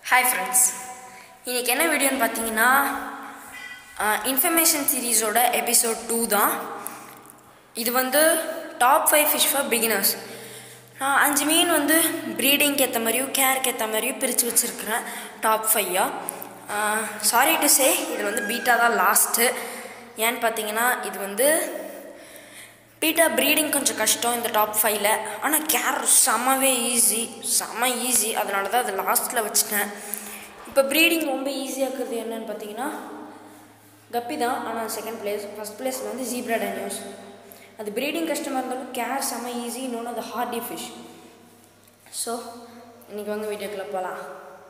hi friends இன்றைக்கி என்ன வீடியோன்னு பார்த்தீங்கன்னா இன்ஃபர்மேஷன் சீரீஸோட எபிசோட் டூ தான் இது வந்து top five fish for beginners நான் அஞ்சு மீன் வந்து ப்ரீடிங்க்கு ஏற்ற மாதிரியும் கேருக்கு ஏற்ற மாதிரியும் பிரித்து வச்சுருக்கிறேன் டாப் ஃபையாக சாரி டு சே இது வந்து பீட்டா தான் லாஸ்ட்டு ஏன்னு பார்த்தீங்கன்னா இது வந்து பீட்டா ப்ரீடிங் கொஞ்சம் கஷ்டம் இந்த டாப் ஃபைவ்ல ஆனால் கேர் செம்மவே ஈஸி செம்ம ஈஸி அதனால தான் அது லாஸ்ட்டில் வச்சுட்டேன் இப்போ ப்ரீடிங் ரொம்ப ஈஸியாக்குறது என்னன்னு பார்த்தீங்கன்னா கப்பி தான் ஆனால் செகண்ட் பிளேஸ் ஃபஸ்ட் பிளேஸ் வந்து ஜீப்ரா டேனியூஸ் அது ப்ரீடிங் கஷ்டமாக இருந்தாலும் கேர் செம்ம ஈஸி இன்னொன்று அது ஹார்டி ஃபிஷ் ஸோ இன்றைக்கி வந்து வீடியோக்குள்ளே போகலாம்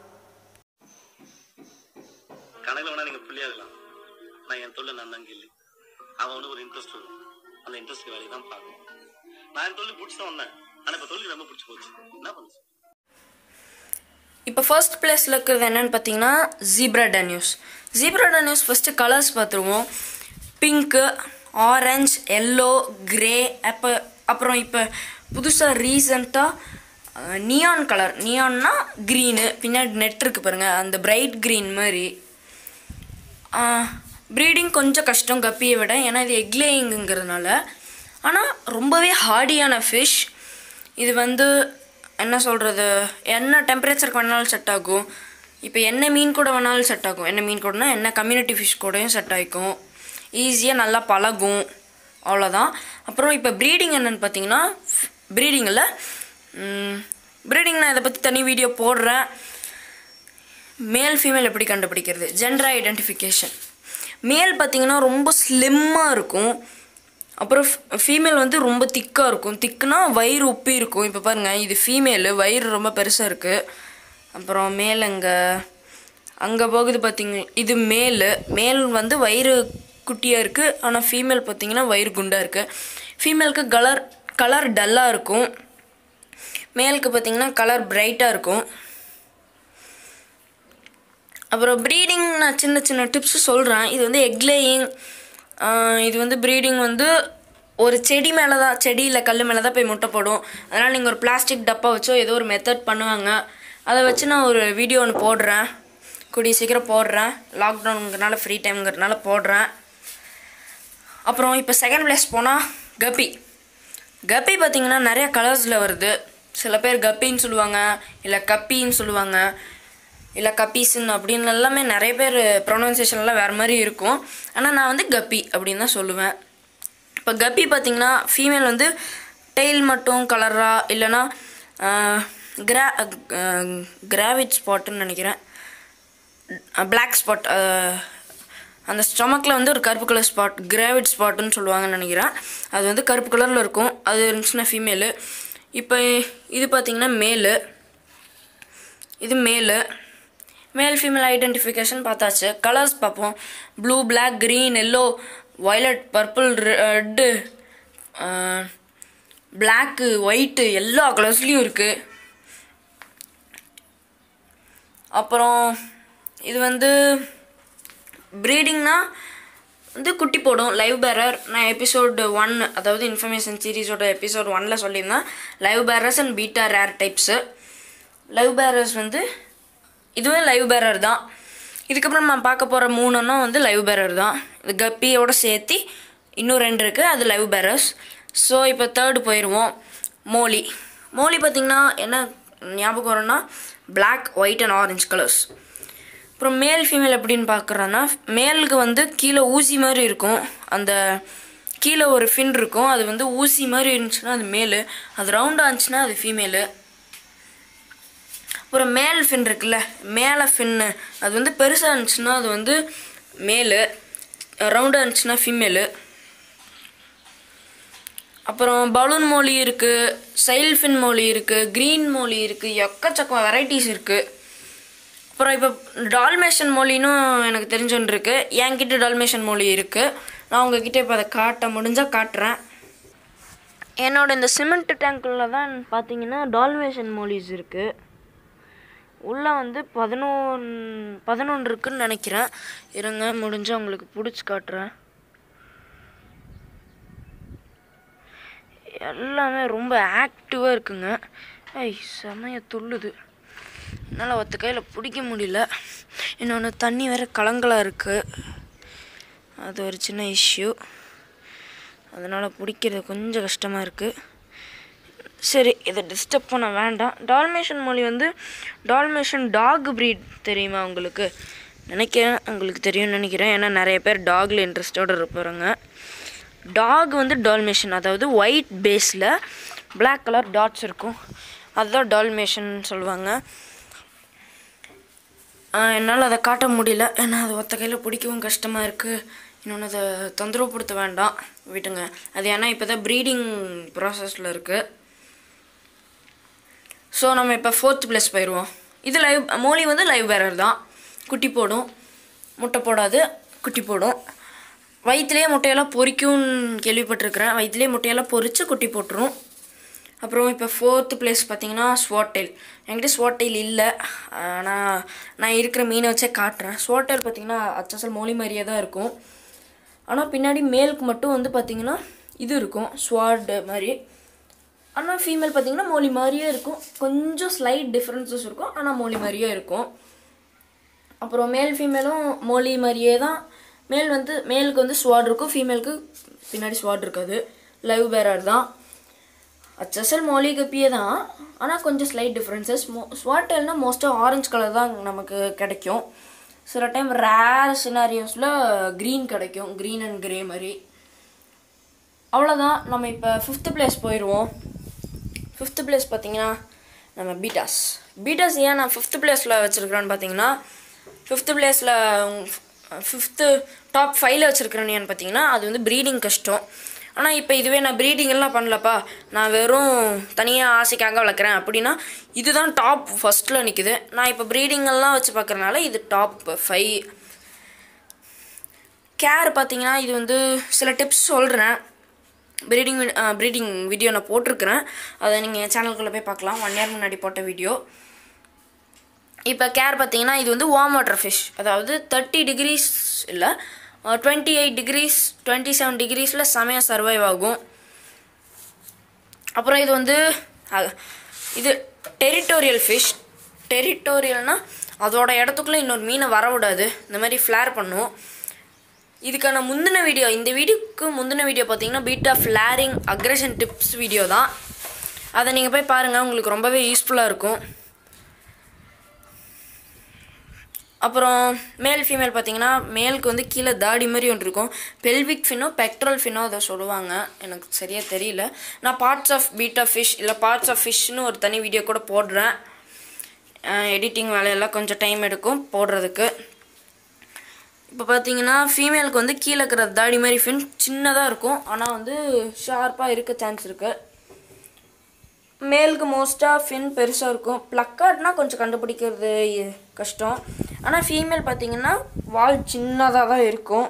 கணக்கில் வேணா நீங்க புள்ளியாகலாம் நான் என் தொழில் நான் தான் கேள்வி அவனுக்கு ஒரு இன்ட்ரெஸ்ட் வரும் அந்த இன்ட்ரெஸ்ட் வேலையை தான் பார்க்கணும் நான் என் தொழில் பிடிச்சி தான் வந்தேன் ஆனா இப்ப தொழில் ரொம்ப பிடிச்சி போச்சு என்ன பண்ணுச்சு இப்போ ஃபர்ஸ்ட் பிளேஸில் இருக்கிறது என்னன்னு பார்த்தீங்கன்னா zebra danios zebra danios first colours பார்த்துருவோம் பிங்க்கு ஆரஞ்ச் எல்லோ கிரே அப்போ அப்புறம் இப்போ புதுசாக ரீசண்டாக நியான் கலர் நியான்னா க்ரீனு பின்னாடி நெட் இருக்கு பாருங்கள் அந்த பிரைட் க்ரீன் மாதிரி ப்ரீடிங் கொஞ்சம் கஷ்டம் கப்பியை விட ஏன்னா இது எக்லேயிங்கிறதுனால ஆனால் ரொம்பவே ஹார்டியான ஃபிஷ் இது வந்து என்ன சொல்கிறது என்ன டெம்பரேச்சருக்கு வேணாலும் செட் ஆகும் இப்போ என்ன மீன் கூட வேணாலும் செட் ஆகும் என்ன மீன் கூடனா என்ன கம்யூனிட்டி ஃபிஷ் கூடயும் செட் ஆகிக்கும் ஈஸியாக நல்லா பழகும் அவ்வளோதான் அப்புறம் இப்போ ப்ரீடிங் என்னென்னு பார்த்தீங்கன்னா ப்ரீடிங்கில் ப்ரீடிங் நான் இதை பற்றி தனி வீடியோ போடுறேன் மேல் ஃபீமேல் எப்படி கண்டுபிடிக்கிறது ஜெண்டர் ஐடென்டிஃபிகேஷன் மேல் பார்த்தீங்கன்னா ரொம்ப ஸ்லிம்மாக இருக்கும் அப்புறம் ஃபீமேல் வந்து ரொம்ப திக்காக இருக்கும் திக்குனா வயிறு உப்பி இருக்கும் இப்போ பாருங்கள் இது ஃபீமேலு வயிறு ரொம்ப பெருசாக இருக்குது அப்புறம் மேல் அங்கே அங்கே போகுது பார்த்தீங்க இது மேலு மேல் வந்து வயிறு குட்டியாக இருக்குது ஆனால் ஃபீமேல் பார்த்தீங்கன்னா வயிறு குண்டாக இருக்குது ஃபீமேலுக்கு கலர் கலர் டல்லாக இருக்கும் மேலுக்கு பார்த்தீங்கன்னா கலர் பிரைட்டாக இருக்கும் அப்புறம் ப்ரீடிங் நான் சின்ன சின்ன டிப்ஸ் சொல்கிறேன் இது வந்து எக்லேயிங் இது வந்து ப்ரீடிங் வந்து ஒரு செடி மேலே தான் செடி இல்லை கல் மேலே தான் போய் முட்டை போடும் அதனால் நீங்கள் ஒரு பிளாஸ்டிக் டப்பா வச்சோ ஏதோ ஒரு மெத்தட் பண்ணுவாங்க அதை வச்சு நான் ஒரு வீடியோ ஒன்று போடுறேன் கூடிய சீக்கிரம் போடுறேன் லாக்டவுனுங்கிறனால ஃப்ரீ டைம்ங்கிறனால போடுறேன் அப்புறம் இப்போ செகண்ட் பிளேஸ் போனால் கப்பி கப்பி பார்த்திங்கன்னா நிறைய கலர்ஸில் வருது சில பேர் கப்பின்னு சொல்லுவாங்க இல்லை கப்பின்னு சொல்லுவாங்க இல்லை கப்பீஸுன்னு அப்படின்னு எல்லாமே நிறைய பேர் ப்ரொனன்சியேஷன்லாம் வேறு மாதிரி இருக்கும் ஆனால் நான் வந்து கப்பி அப்படின்னு தான் சொல்லுவேன் இப்போ கப்பி பார்த்திங்கன்னா ஃபீமேல் வந்து டெய்ல் மட்டும் கலராக இல்லைன்னா கிரா கிராவிட் ஸ்பாட்டுன்னு நினைக்கிறேன் பிளாக் ஸ்பாட் அந்த ஸ்டொமக்கில் வந்து ஒரு கருப்பு கலர் ஸ்பாட் கிராவிட் ஸ்பாட்டுன்னு சொல்லுவாங்கன்னு நினைக்கிறேன் அது வந்து கருப்பு கலரில் இருக்கும் அது இருந்துச்சுன்னா ஃபீமேலு இப்போ இது பார்த்திங்கன்னா மேலு இது மேலு மேல் ஃபீமேல் ஐடென்டிஃபிகேஷன் பார்த்தாச்சு கலர்ஸ் பார்ப்போம் blue black green yellow violet purple red black white எல்லா கலர்ஸ்லேயும் இருக்குது அப்புறம் இது வந்து ப்ரீடிங்னா வந்து குட்டி போடும் லைவ் பேரர் நான் எபிசோடு ஒன் அதாவது இன்ஃபர்மேஷன் சீரீஸோட எபிசோட் ஒனில் சொல்லியிருந்தேன் live bearers and betta rare types live bearers வந்து இதுவே லைவ் பேரர் தான் இதுக்கப்புறம் நான் பார்க்க போகிற மூணுன்னா வந்து லைவ் பேரர் தான் இது கப்பியோட சேர்த்து இன்னும் ரெண்டு இருக்குது அது லைவ் பேரர்ஸ் ஸோ இப்போ தேர்டு போயிடுவோம் மோலி மோலி பார்த்திங்கன்னா என்ன ஞாபகம் வரும்னா black white and orange colours அப்புறம் மேல் ஃபீமேல் எப்படின்னு பார்க்குறோன்னா மேலுக்கு வந்து கீழே ஊசி மாதிரி இருக்கும் அந்த கீழே ஒரு ஃபின் இருக்கும் அது வந்து ஊசி மாதிரி இருந்துச்சுன்னா அது மேலு அது ரவுண்டாக இருந்துச்சுன்னா அது ஃபீமேலு அப்புறம் மேல் ஃபின் இருக்குல்ல மேலே ஃபின்னு அது வந்து பெருசாக இருந்துச்சுன்னா அது வந்து மேலு ரவுண்டாக இருந்துச்சுன்னா ஃபீமேலு அப்புறம் பலூன் மோலி இருக்குது சைல் ஃபின் மோலி இருக்குது க்ரீன் மோலி இருக்குது எக்கச்சக்கம் வெரைட்டிஸ் இருக்குது அப்புறம் இப்போ டால்மேஷன் மொழினும் எனக்கு தெரிஞ்சொன்று இருக்குது என்கிட்ட டால்மேஷன் மொழி இருக்குது நான் உங்ககிட்ட இப்போ அதை காட்ட முடிஞ்சால் காட்டுறேன் என்னோட இந்த சிமெண்ட் டேங்க்கில் தான் பார்த்தீங்கன்னா டால்மேஷன் மொழிஸ் இருக்குது உள்ளே வந்து பதினொன் பதினொன்று இருக்குன்னு நினைக்கிறேன் இருங்க முடிஞ்சால் உங்களுக்கு பிடிச்சி காட்டுறேன் எல்லாமே ரொம்ப ஆக்டிவாக இருக்குங்க ஐய் செமைய துள்ளுது என்னால் ஒத்த கையில் பிடிக்க முடியல இன்னொன்று தண்ணி வேறு கலங்கலாக இருக்குது அது ஒரு சின்ன இஷ்யூ அதனால் பிடிக்கிறது கொஞ்சம் கஷ்டமாக இருக்குது சரி இதை டிஸ்டர்ப் பண்ண வேண்டாம் டால்மேஷன் மொழி வந்து டால்மேஷன் டாக் breed தெரியுமா உங்களுக்கு நினைக்கிறேன் உங்களுக்கு தெரியும்னு நினைக்கிறேன் ஏன்னா நிறைய பேர் டாகில் இன்ட்ரெஸ்டோடு இருப்பாருங்க டாக் வந்து டால்மேஷன் அதாவது ஒயிட் பேஸில் Black கலர் டாட்ஸ் இருக்கும் அதுதான் டால்மேஷன் சொல்லுவாங்க என்னால் அதை காட்ட முடியல ஏன்னா அது ஒத்த கையில் பிடிக்கவும் கஷ்டமாக இருக்குது இன்னொன்று அதை தொந்தரவுப்படுத்த வேண்டாம் விட்டுங்க அது ஏன்னா இப்போ தான் ப்ரீடிங் ப்ராசஸில் இருக்குது ஸோ நம்ம இப்போ ஃபோர்த் பிளேஸ் போயிடுவோம் இது லைவ் மோலி வந்து லைவ் பேரர் தான் குட்டி போடும் முட்டை போடாது குட்டி போடும் வயிற்றுலேயே முட்டையெல்லாம் பொரிக்கும்னு கேள்விப்பட்டிருக்கிறேன் வயிற்றுலேயே முட்டையெல்லாம் பொரித்து குட்டி போட்டுரும் அப்புறம் இப்போ ஃபோர்த்து பிளேஸ் பார்த்தீங்கன்னா ஸ்வாட்டெயில் என்கிட்ட ஸ்வாட்டெயில் இல்லை ஆனால் நான் இருக்கிற மீனை வச்சே காட்டுறேன் ஸ்வாட்டெயில் பார்த்தீங்கன்னா அச்சசல் மோலி மாதிரியே தான் இருக்கும் ஆனால் பின்னாடி மேலுக்கு மட்டும் வந்து பார்த்தீங்கன்னா இது இருக்கும் ஸ்வாட் மாதிரி ஆனால் ஃபீமேல் பார்த்தீங்கன்னா மோலி மாதிரியே இருக்கும் கொஞ்சம் ஸ்லைட் டிஃப்ரென்சஸ் இருக்கும் ஆனால் மோலி மாதிரியே இருக்கும் அப்புறம் மேல் ஃபீமேலும் மோலி மாதிரியே தான் மேல் வந்து மேலுக்கு வந்து ஸ்வாட் இருக்கும் ஃபீமேலுக்கு பின்னாடி ஸ்வாட் இருக்காது லைவ் பேரர் தான் அச்சசல் மோலி கப்பியே தான் ஆனால் கொஞ்சம் ஸ்லைட் டிஃப்ரென்சஸ் மோ ஸ்வாட்டல்னா மோஸ்ட்டாக ஆரஞ்சு கலர் தான் நமக்கு கிடைக்கும் சில டைம் ரேர் சினாரியோஸில் க்ரீன் கிடைக்கும் க்ரீன் அண்ட் கிரே மாதிரி அவ்வளோதான் நம்ம இப்போ ஃபிஃப்த்து பிளேஸ் போயிடுவோம் ஃபிஃப்த்து பிளேஸ் பார்த்தீங்கன்னா நம்ம பீட்டாஸ் பீட்டாஸ் ஏன் நான் ஃபிஃப்த்து பிளேஸில் வச்சுருக்கிறேன்னு பார்த்தீங்கன்னா ஃபிஃப்த்து பிளேஸில் ஃபிஃப்த்து டாப் ஃபைவ்ல வச்சுருக்கிறேன்னு ஏன்னு பார்த்தீங்கன்னா அது வந்து ப்ரீடிங் கஷ்டம் ஆனால் இப்போ இதுவே நான் ப்ரீடிங் எல்லாம் பண்ணலப்பா நான் வெறும் தனியாக ஆசைக்காக வளர்க்குறேன் அப்படின்னா இதுதான் டாப் ஃபஸ்ட்டில் நிற்குது நான் இப்போ ப்ரீடிங் எல்லாம் வச்சு பார்க்குறனால இது டாப் ஃபைவ் கேர் பார்த்தீங்கன்னா இது வந்து சில டிப்ஸ் சொல்கிறேன் ப்ரீடிங் ப்ரீடிங் வீடியோ நான் போட்டிருக்கிறேன் அதை நீங்கள் என் சேனலுக்குள்ளே போய் பார்க்கலாம் ஒன் இயர் முன்னாடி போட்ட வீடியோ இப்போ கேர் பார்த்தீங்கன்னா இது வந்து வார்ம் வாட்டர் ஃபிஷ் அதாவது தேர்ட்டி டிகிரிஸ் இல்லை twenty eight degrees twenty seven டிகிரிஸில் செமையாக சர்வைவ் ஆகும் அப்புறம் இது வந்து அஹ், இது டெரிட்டோரியல் ஃபிஷ் டெரிட்டோரியல்னால் அதோட இடத்துக்குள்ளே இன்னொரு மீனை வரவிடாது இந்த மாதிரி ஃப்ளேர் பண்ணும் இதுக்கான முந்தின வீடியோ இந்த வீடியோக்கு முந்தின வீடியோ பார்த்தீங்கன்னா betta flaring aggression tips video தான் அதை நீங்கள் போய் பாருங்கள் உங்களுக்கு ரொம்பவே யூஸ்ஃபுல்லாக இருக்கும் அப்புறம் மேல் ஃபீமேல் பார்த்தீங்கன்னா மேலுக்கு வந்து கீழே தாடி மாதிரி ஒன்று இருக்கும் பெல்விக் ஃபினோ பெக்ட்ரல் ஃபினோ அதை சொல்லுவாங்க எனக்கு சரியாக தெரியல நான் பார்ட்ஸ் ஆஃப் பீட்டா ஃபிஷ் இல்லை பார்ட்ஸ் ஆஃப் ஃபிஷ்னு ஒரு தனி வீடியோ கூட போடுறேன் எடிட்டிங் வேலையெல்லாம் கொஞ்சம் டைம் எடுக்கும் போடுறதுக்கு இப்போ பார்த்தீங்கன்னா ஃபீமேலுக்கு வந்து கீழே இருக்கிற தாடி மாதிரி ஃபின் சின்னதாக இருக்கும் ஆனால் வந்து ஷார்ப்பாக இருக்க சான்ஸ் இருக்குது மேலுக்கு மோஸ்ட்டாக ஃபின் பெருசாக இருக்கும் ப்ளக்காட்னா கொஞ்சம் கண்டுபிடிக்கிறது இ- கஷ்டம் ஆனால் ஃபீமேல் பார்த்தீங்கன்னா வால் சின்னதாக தான் இருக்கும்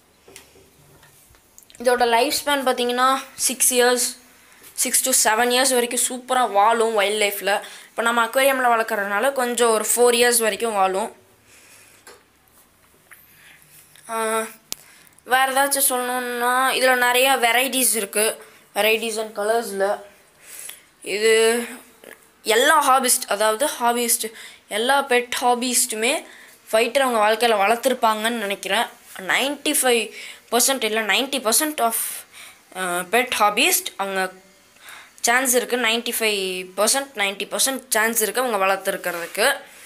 இதோட லைஃப் ஸ்பேன் பார்த்தீங்கன்னா six years six to seven years வரைக்கும் சூப்பராக வாழும் வைல்ட் லைஃப்பில் இப்போ நம்ம அக்வேரியமில் வளர்க்குறதுனால கொஞ்சம் ஒரு ஃபோர் இயர்ஸ் வரைக்கும் வாழும் வேறு ஏதாச்சும் சொல்லணுன்னா இதில் நிறையா வெரைட்டிஸ் இருக்குது வெரைட்டிஸ் அண்ட் கலர்ஸில் இது எல்லா ஹாபிஸ்ட் அதாவது ஹாபிஸ்ட் எல்லா பெட் ஹாபிஸ்ட்டுமே ஃபைட்டர் அவங்க வாழ்க்கையில் வளர்த்துருப்பாங்கன்னு நினைக்கிறேன் 95% ஃபைவ் பர்சன்ட் இல்லை ninety percent of pet hobbyist அவங்க சான்ஸ் இருக்குது 95% five percent ninety percent chance இருக்குது அவங்க வளர்த்துருக்கிறதுக்கு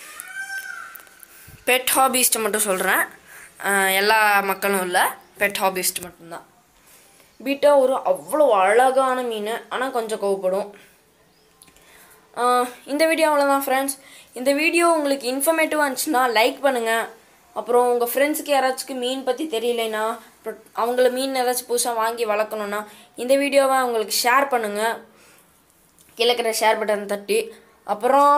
பெட் ஹாபிஸ்ட் மட்டும் சொல்கிறேன் எல்லா மக்களும் இல்லை பெட் ஹாபிஸ்ட் மட்டும்தான் பீட்டா ஒரு அவ்வளோ அழகான மீன் ஆனால் கொஞ்சம் கோவப்படும் ஆஹ் இந்த வீடியோ அவ்வளோதான் ஃப்ரெண்ட்ஸ் இந்த வீடியோ உங்களுக்கு இன்ஃபர்மேட்டிவாக இருந்துச்சுன்னா லைக் பண்ணுங்கள் அப்புறம் உங்கள் ஃப்ரெண்ட்ஸுக்கு யாராச்சும் மீன் பற்றி தெரியலைன்னா அப்புறம் அவங்கள மீன் ஏதாச்சும் புதுசாக வாங்கி வளர்க்கணுன்னா இந்த வீடியோவை அவங்களுக்கு ஷேர் பண்ணுங்கள் கீழே இருக்கிற ஷேர் பட்டன் தட்டி அப்புறம்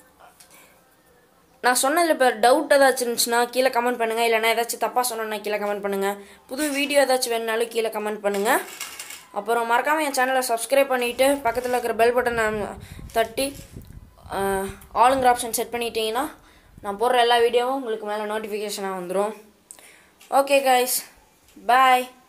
நான் சொன்னதில் இப்போ டவுட் ஏதாச்சும் இருந்துச்சுன்னா கீழே கமெண்ட் பண்ணுங்கள் இல்லைனா ஏதாச்சும் தப்பாக சொன்னேன்னா கீழே கமெண்ட் பண்ணுங்கள் புது வீடியோ ஏதாச்சும் வேணுனாலும் கீழே கமெண்ட் பண்ணுங்கள் அப்புறம் மறக்காமல் என் சேனலை சப்ஸ்கிரைப் பண்ணிவிட்டு பக்கத்தில் இருக்கிற பெல் பட்டனை தட்டி ஆளுங்கிற ஆப்ஷன் செட் பண்ணிட்டீங்கன்னா நான் போடுற எல்லா வீடியோவும் உங்களுக்கு மேலே நோட்டிஃபிகேஷனாக வந்துடும் ஓகே கைஸ் பாய்